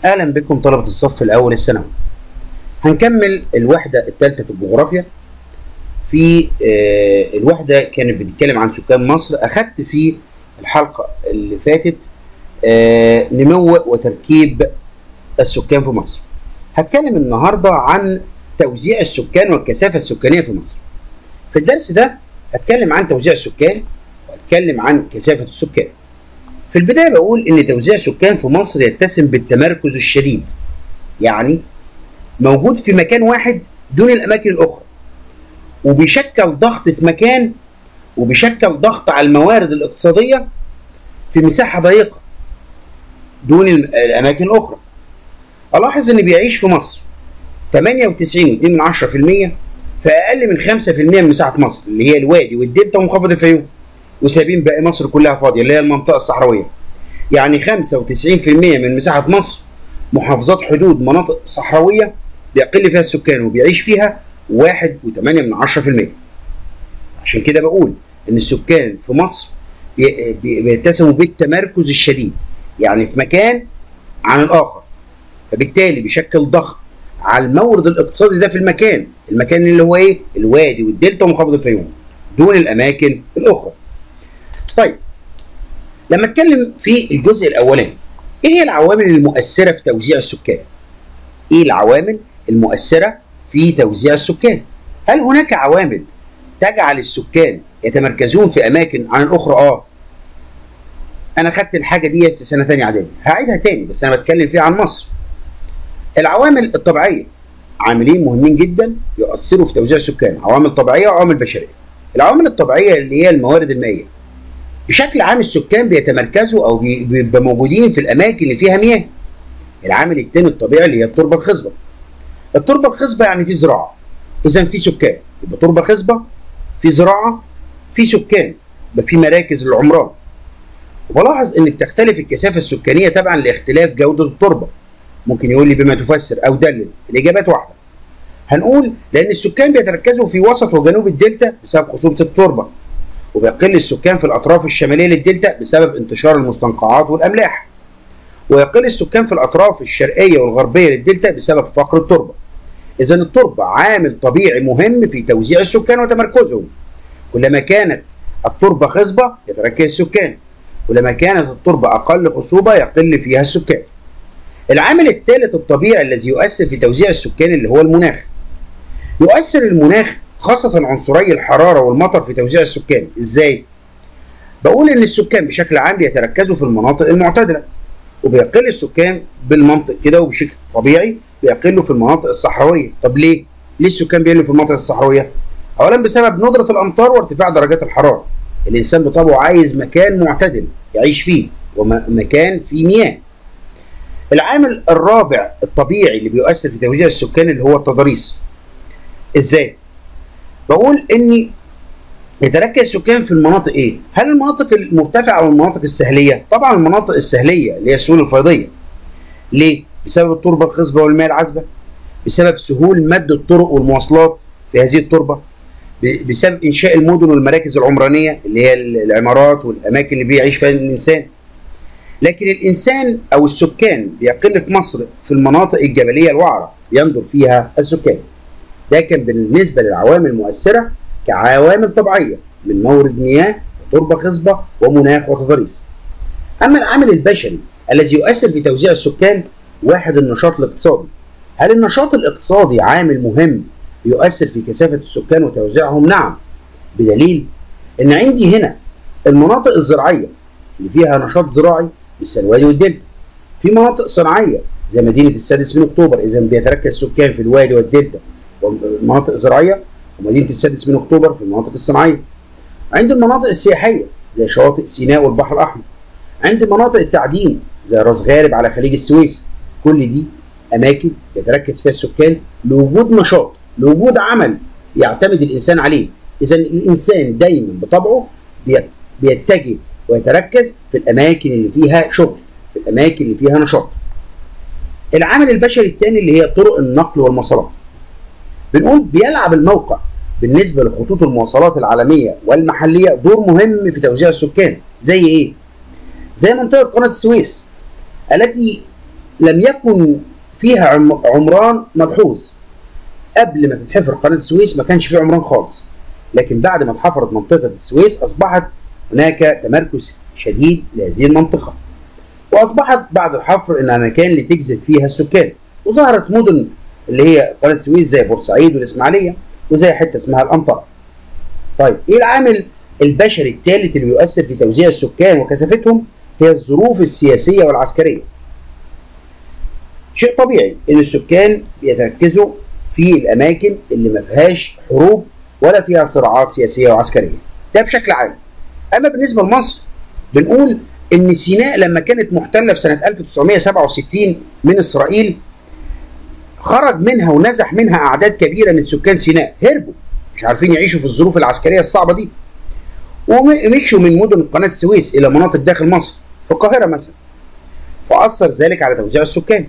اهلا بكم طلبه الصف الاول الثانوي هنكمل الوحده الثالثه في الجغرافيا في آه، الوحده كانت بتتكلم عن سكان مصر اخدت في الحلقه اللي فاتت آه، نمو وتركيب السكان في مصر هتكلم النهارده عن توزيع السكان والكثافه السكانيه في مصر في الدرس ده هتكلم عن توزيع السكان وهتكلم عن كثافه السكان في البدايه بقول ان توزيع السكان في مصر يتسم بالتمركز الشديد يعني موجود في مكان واحد دون الاماكن الاخرى وبيشكل ضغط في مكان وبيشكل ضغط على الموارد الاقتصاديه في مساحه ضيقه دون الاماكن الاخرى الاحظ ان بيعيش في مصر 98.2% في اقل من 5% من مساحه مصر اللي هي الوادي والدلتا ومنخفض الفيوم وسايبين باقي مصر كلها فاضيه اللي هي المنطقه الصحراويه يعني 95% من مساحه مصر محافظات حدود مناطق صحراويه بيقل فيها السكان وبيعيش فيها 1.8 من 10% عشان كده بقول ان السكان في مصر بي- بي- بيتسموا بالتمركز الشديد يعني في مكان عن الاخر فبالتالي بيشكل ضغط على المورد الاقتصادي ده في المكان المكان اللي هو ايه الوادي والدلتا ومنخفض الفيوم دون الاماكن الاخرى طيب لما اتكلم في الجزء الاولاني ايه هي العوامل المؤثره في توزيع السكان ايه العوامل المؤثره في توزيع السكان هل هناك عوامل تجعل السكان يتمركزون في اماكن عن الاخرى اه انا خدت الحاجه ديت في سنه ثانيه اعدادي هعيدها تاني بس انا بتكلم فيها عن مصر العوامل الطبيعيه عاملين مهمين جدا يؤثروا في توزيع السكان عوامل طبيعيه وعوامل بشريه العوامل الطبيعيه اللي هي الموارد المائيه بشكل عام السكان بيتمركزوا او بي- بيبقوا موجودين في الاماكن اللي فيها مياه العامل الثاني الطبيعي اللي هي التربه الخصبه التربه الخصبه يعني في زراعه اذا في سكان يبقى تربه خصبه في زراعه في سكان يبقى في مراكز للعمران وبلاحظ ان بتختلف الكثافه السكانيه تبعا لاختلاف جوده التربه ممكن يقول لي بما تفسر او دلل الاجابات واحده هنقول لان السكان بيتركزوا في وسط وجنوب الدلتا بسبب خصوبه التربه وبيقل السكان في الاطراف الشماليه للدلتا بسبب انتشار المستنقعات والاملاح ويقل السكان في الاطراف الشرقيه والغربيه للدلتا بسبب فقر التربه اذا التربه عامل طبيعي مهم في توزيع السكان وتمركزهم كلما كانت التربه خصبه يتركز السكان ولما كانت التربه اقل خصوبه يقل فيها السكان العامل الثالث الطبيعي الذي يؤثر في توزيع السكان اللي هو المناخ يؤثر المناخ خاصة عنصري الحرارة والمطر في توزيع السكان ازاي؟ بقول ان السكان بشكل عام بيتركزوا في المناطق المعتدلة وبيقل السكان بالمنطق كده وبشكل طبيعي بيقلوا في المناطق الصحراوية طب ليه؟ ليه السكان بيقلوا في المناطق الصحراوية؟ اولا بسبب ندرة الامطار وارتفاع درجات الحرارة الانسان بطبعه عايز مكان معتدل يعيش فيه ومكان فيه مياه العامل الرابع الطبيعي اللي بيؤثر في توزيع السكان اللي هو التضاريس ازاي بقول ان يتركز السكان في المناطق ايه هل المناطق المرتفعه او المناطق السهليه طبعا المناطق السهليه اللي هي السهول الفيضيه ليه بسبب التربه الخصبه والمياه العذبه بسبب سهول مد الطرق والمواصلات في هذه التربه ب- بسبب انشاء المدن والمراكز العمرانيه اللي هي العمارات والاماكن اللي بيعيش فيها الانسان لكن الانسان او السكان بيقل في مصر في المناطق الجبليه الوعره يندر فيها السكان ده كان بالنسبه للعوامل المؤثره كعوامل طبيعيه من مورد مياه وتربه خصبه ومناخ وتضاريس. اما العامل البشري الذي يؤثر في توزيع السكان واحد النشاط الاقتصادي. هل النشاط الاقتصادي عامل مهم يؤثر في كثافه السكان وتوزيعهم؟ نعم بدليل ان عندي هنا المناطق الزراعيه اللي فيها نشاط زراعي مثل الوادي والدلتا. في مناطق صناعيه زي مدينه السادس من اكتوبر اذا بيتركز السكان في الوادي والدلتا والمناطق الزراعيه ومدينه السادس من اكتوبر في المناطق الصناعيه. عند المناطق السياحيه زي شواطئ سيناء والبحر الاحمر. عند مناطق التعدين زي راس غارب على خليج السويس. كل دي اماكن يتركز فيها السكان لوجود نشاط، لوجود عمل يعتمد الانسان عليه. اذا الانسان دايما بطبعه بيت- بيتجه ويتركز في الاماكن اللي فيها شغل، في الاماكن اللي فيها نشاط. العامل البشري الثاني اللي هي طرق النقل والمواصلات. بنقول بيلعب الموقع بالنسبه لخطوط المواصلات العالميه والمحليه دور مهم في توزيع السكان زي ايه؟ زي منطقه قناه السويس التي لم يكن فيها عم- عمران ملحوظ قبل ما تتحفر قناه السويس ما كانش فيه عمران خالص لكن بعد ما اتحفرت منطقه السويس اصبحت هناك تمركز شديد لهذه المنطقه واصبحت بعد الحفر انها مكان لتجذب فيها السكان وظهرت مدن اللي هي قناه السويس زي بورسعيد والاسماعيليه وزي حته اسمها الانطره طيب ايه العامل البشري الثالث اللي بيؤثر في توزيع السكان وكثافتهم هي الظروف السياسيه والعسكريه شيء طبيعي ان السكان بيتركزوا في الاماكن اللي ما فيهاش حروب ولا فيها صراعات سياسيه وعسكريه ده بشكل عام اما بالنسبه لمصر بنقول ان سيناء لما كانت محتله في سنه 1967 من اسرائيل خرج منها ونزح منها اعداد كبيره من سكان سيناء هربوا مش عارفين يعيشوا في الظروف العسكريه الصعبه دي ومشوا من مدن قناه السويس الى مناطق داخل مصر في القاهره مثلا فاثر ذلك على توزيع السكان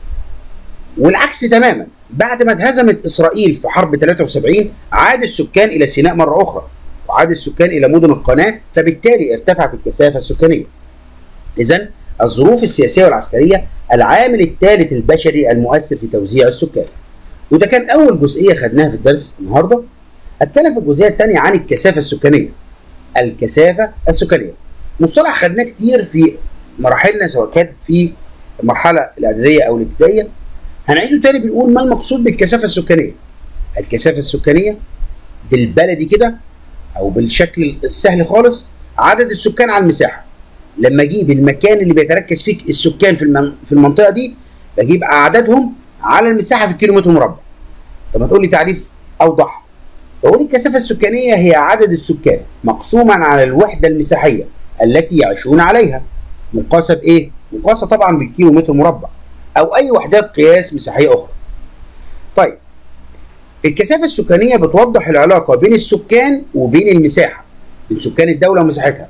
والعكس تماما بعد ما اتهزمت اسرائيل في حرب 73 عاد السكان الى سيناء مره اخرى وعاد السكان الى مدن القناه فبالتالي ارتفعت الكثافه السكانيه. اذا الظروف السياسيه والعسكريه العامل الثالث البشري المؤثر في توزيع السكان. وده كان اول جزئيه خدناها في الدرس النهارده. هتكلم في الجزئيه الثانيه عن الكثافه السكانيه. الكثافه السكانيه. مصطلح خدناه كتير في مراحلنا سواء كان في المرحله الاعداديه او الابتدائيه هنعيده تاني بنقول ما المقصود بالكثافه السكانيه؟ الكثافه السكانيه بالبلدي كده او بالشكل السهل خالص عدد السكان على المساحه لما اجيب المكان اللي بيتركز فيه السكان في المن... في المنطقه دي بجيب اعدادهم على المساحه في الكيلومتر مربع طب ما تقول لي تعريف اوضح بقول الكثافه السكانيه هي عدد السكان مقسوما على الوحده المساحيه التي يعيشون عليها مقاسه بايه مقاسه طبعا بالكيلومتر مربع او اي وحدات قياس مساحيه اخرى طيب الكثافه السكانيه بتوضح العلاقه بين السكان وبين المساحه بين سكان الدوله ومساحتها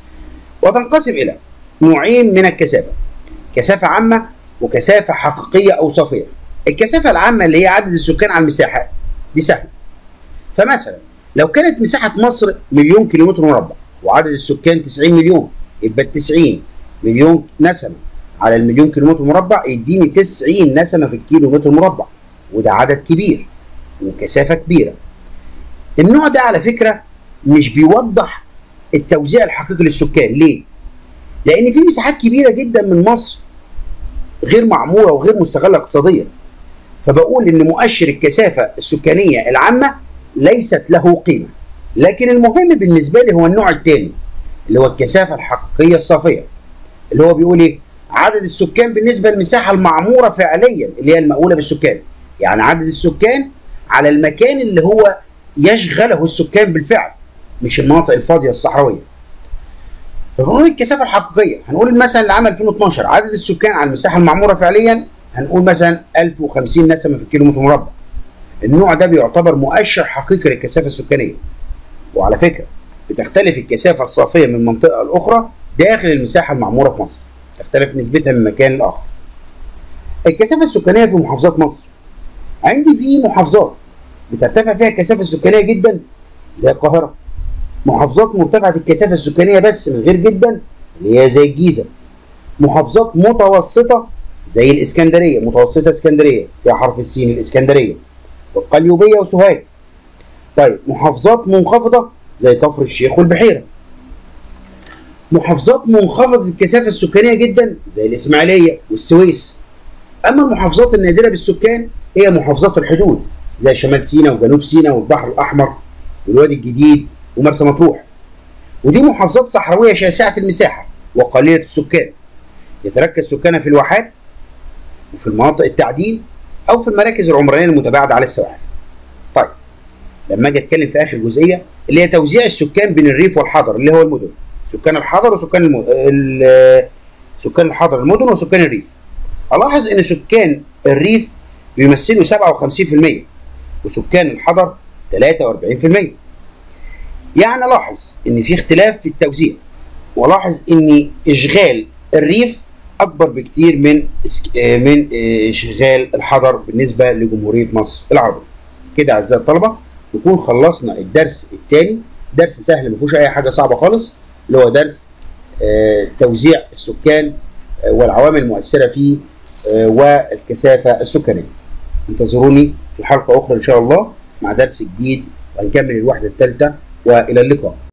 وتنقسم الى نوعين من الكثافه كثافه عامه وكثافه حقيقيه او صافيه الكثافه العامه اللي هي عدد السكان على المساحه دي سهله فمثلا لو كانت مساحه مصر مليون كيلومتر مربع وعدد السكان 90 مليون يبقى ال 90 مليون نسمه على المليون كيلومتر مربع يديني 90 نسمه في الكيلو متر مربع وده عدد كبير وكثافه كبيره. النوع ده على فكره مش بيوضح التوزيع الحقيقي للسكان ليه؟ لان في مساحات كبيره جدا من مصر غير معموره وغير مستغله اقتصاديا. فبقول ان مؤشر الكثافه السكانيه العامه ليست له قيمه. لكن المهم بالنسبه لي هو النوع الثاني اللي هو الكثافه الحقيقيه الصافيه. اللي هو بيقول ايه؟ عدد السكان بالنسبه للمساحه المعموره فعليا اللي هي المأهوله بالسكان. يعني عدد السكان على المكان اللي هو يشغله السكان بالفعل مش المناطق الفاضيه الصحراويه. فبنقول الكثافه الحقيقيه هنقول مثلا العام 2012 عدد السكان على المساحه المعموره فعليا هنقول مثلا 1050 نسمه في الكيلومتر مربع. النوع ده بيعتبر مؤشر حقيقي للكثافه السكانيه. وعلى فكره بتختلف الكثافه الصافيه من منطقه لاخرى داخل المساحه المعموره في مصر. تختلف نسبتها من مكان لاخر. الكثافه السكانيه في محافظات مصر عندي في محافظات بترتفع فيها الكثافه السكانيه جدا زي القاهره محافظات مرتفعه الكثافه السكانيه بس من غير جدا اللي هي زي الجيزه محافظات متوسطه زي الاسكندريه متوسطه اسكندريه فيها حرف السين الاسكندريه والقليوبيه وسوهاج طيب محافظات منخفضه زي كفر الشيخ والبحيره محافظات منخفضه الكثافه السكانيه جدا زي الاسماعيليه والسويس اما المحافظات النادره بالسكان هي محافظات الحدود زي شمال سيناء وجنوب سيناء والبحر الاحمر والوادي الجديد ومرسى مطروح ودي محافظات صحراويه شاسعه المساحه وقليله السكان يتركز سكانها في الواحات وفي المناطق التعدين او في المراكز العمرانيه المتباعده على السواحل طيب لما اجي اتكلم في اخر جزئيه اللي هي توزيع السكان بين الريف والحضر اللي هو المدن سكان الحضر وسكان الم... ال... سكان الحضر المدن وسكان الريف الاحظ ان سكان الريف بيمثلوا 57% وسكان الحضر 43% يعني لاحظ ان في اختلاف في التوزيع ولاحظ ان اشغال الريف اكبر بكتير من من اشغال الحضر بالنسبه لجمهوريه مصر العربيه كده اعزائي الطلبه نكون خلصنا الدرس الثاني درس سهل ما فيهوش اي حاجه صعبه خالص اللي هو درس توزيع السكان والعوامل المؤثره في والكثافة السكانية انتظروني في حلقة أخرى إن شاء الله مع درس جديد وهنكمل الوحدة الثالثة وإلى اللقاء